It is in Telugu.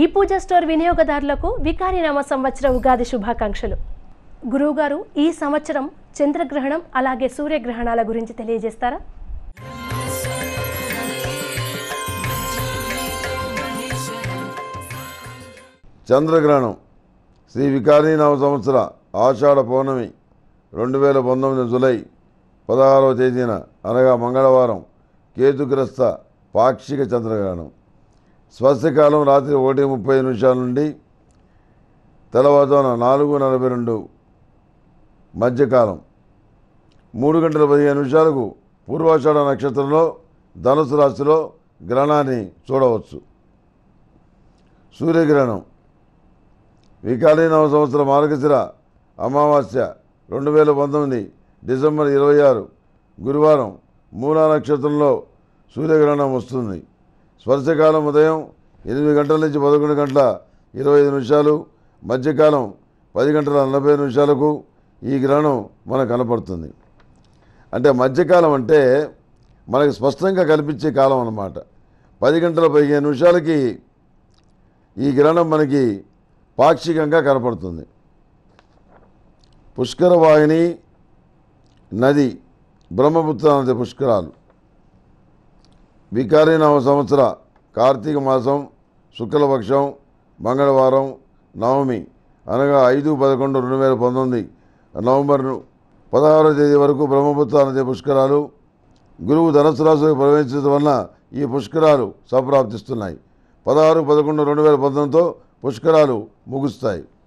ఈ పూజ స్టోర్ వినియోగదారులకు వికారినామ సంవత్సర ఉగాది శుభాకాంక్షలు గురువుగారు ఈ సంవత్సరం చంద్రగ్రహణం అలాగే సూర్యగ్రహణాల గురించి తెలియజేస్తారా చంద్రగ్రహణం శ్రీ వికారీనామ సంవత్సర ఆషాఢ పౌర్ణమి రెండు వేల పంతొమ్మిది జులై పదహారవ తేదీన అనగా మంగళవారం కేతుగ్రస్త పాక్షిక చంద్రగ్రహణం స్వస్తికాలం రాత్రి ఒకటి ముప్పై నిమిషాల నుండి తెల్లవారుజామున నాలుగు నలభై రెండు మధ్యకాలం మూడు గంటల పదిహేను నిమిషాలకు పూర్వాషాఢ నక్షత్రంలో ధనుసు రాశిలో గ్రహణాన్ని చూడవచ్చు సూర్యగ్రహణం వికాలీనవ సంవత్సరం మార్గశిర అమావాస్య రెండు వేల పంతొమ్మిది డిసెంబర్ ఇరవై ఆరు గురువారం మూలా నక్షత్రంలో సూర్యగ్రహణం వస్తుంది స్పర్శకాలం ఉదయం ఎనిమిది గంటల నుంచి పదకొండు గంటల ఇరవై ఐదు నిమిషాలు మధ్యకాలం పది గంటల నలభై నిమిషాలకు ఈ గ్రహణం మనకు కనపడుతుంది అంటే మధ్యకాలం అంటే మనకి స్పష్టంగా కనిపించే కాలం అన్నమాట పది గంటల పదిహేను నిమిషాలకి ఈ గ్రహణం మనకి పాక్షికంగా కనపడుతుంది పుష్కర వాహిని నది బ్రహ్మపుత్ర నది పుష్కరాలు వికారీనామ సంవత్సర కార్తీక మాసం శుక్లపక్షం మంగళవారం నవమి అనగా ఐదు పదకొండు రెండు వేల పంతొమ్మిది నవంబర్ పదహారవ తేదీ వరకు బ్రహ్మపుత్ర నది పుష్కరాలు గురువు ధనుసు రాశిలో ప్రవేశించడం వలన ఈ పుష్కరాలు సంప్రాప్తిస్తున్నాయి పదహారు పదకొండు రెండు వేల పంతొమ్మిదితో పుష్కరాలు ముగుస్తాయి